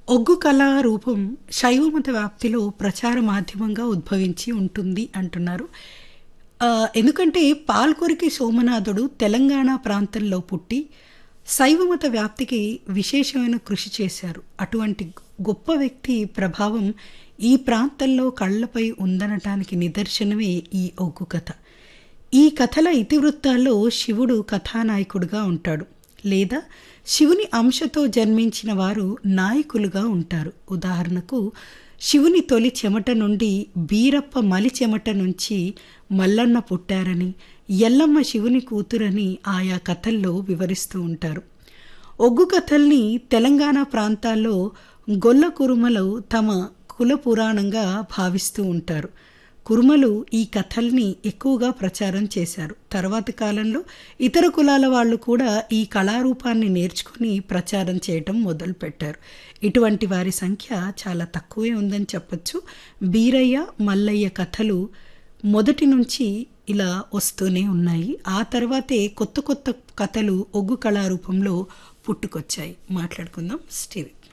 ఒగ్గు కళారూపం శైవమత వ్యాప్తిలో ప్రచార మాధ్యమంగా ఉద్భవించి ఉంటుంది అంటున్నారు ఆ, ఎందుకంటే పాల్కొరికి సోమనాథుడు తెలంగాణ ప్రాంతంలో పుట్టి శైవమత వ్యాప్తికి విశేషమైన కృషి చేశారు అటువంటి గొప్ప వ్యక్తి ప్రభావం ఈ ప్రాంతంలో కళ్ళపై ఉందనటానికి నిదర్శనమే ఈ ఒగ్గు కథ ఈ కథల ఇతివృత్తాల్లో శివుడు కథానాయకుడుగా ఉంటాడు లేదా శివుని అంశతో జన్మించిన వారు నాయకులుగా ఉంటారు ఉదాహరణకు శివుని తొలి చెమట నుండి బీరప్ప మలి చెమట నుంచి మల్లన్న పుట్టారని ఎల్లమ్మ శివుని కూతురని ఆయా కథల్లో వివరిస్తూ ఉంటారు ఒగ్గు కథల్ని తెలంగాణ ప్రాంతాల్లో గొల్ల కురుమలు తమ కుల పురాణంగా భావిస్తూ ఉంటారు కురుమలు ఈ కథల్ని ఎక్కువగా ప్రచారం చేశారు తర్వాతి కాలంలో ఇతర కులాల వాళ్ళు కూడా ఈ కళారూపాన్ని నేర్చుకుని ప్రచారం చేయటం మొదలుపెట్టారు ఇటువంటి వారి సంఖ్య చాలా తక్కువే ఉందని చెప్పొచ్చు బీరయ్య మల్లయ్య కథలు మొదటి నుంచి ఇలా వస్తూనే ఉన్నాయి ఆ తర్వాతే కొత్త కొత్త కథలు ఒగ్గు కళారూపంలో పుట్టుకొచ్చాయి మాట్లాడుకుందాం స్టీవ్